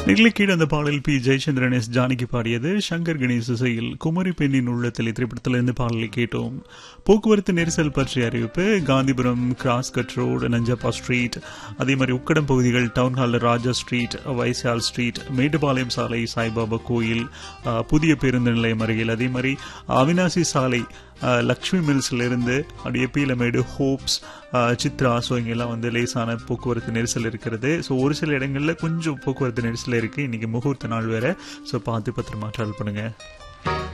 நெல்லிக்கீடு அந்த பாடல் B Jayachandran S Janaki பாடியது சங்கர் கணேஷ் இசையில் குமரி பெண்ணின் உள்ளத்தில் திரைப்படத்திலிருந்து பாடலை கேட்டோம் போக்குவரத்து நெரிசல் பற்றிய அறிவிப்பு Gandhipuram cross cut road Nanjappa street அதே மாதிரி உக்கடம் பகுதிகள் town hall Raja street Vaisal street Mettupalayam சாலை சாய்பாபா கோயில் அஹ், புதிய பேருந்து நிலையம் அருகில் அதே மாதிரி அவினாசி சாலை அஹ், லக்ஷ்மி மில்ஸ்ல இருந்து அப்படியே பீலமேடு ஹோப்ஸ் அஹ், சித்ரா ஸோ இங்கெல்லாம் வந்து லேசான போக்குவரத்து நெரிசல் இருக்கிறது ஸோ ஒரு சில இடங்களில் கொஞ்சம் போக்குவரத்து நெரிசல் இருக்குது இன்னைக்கு முகூர்த்த நாள் வேற ஸோ பார்த்து பத்திரமா ட்ராவல் பண்ணுங்க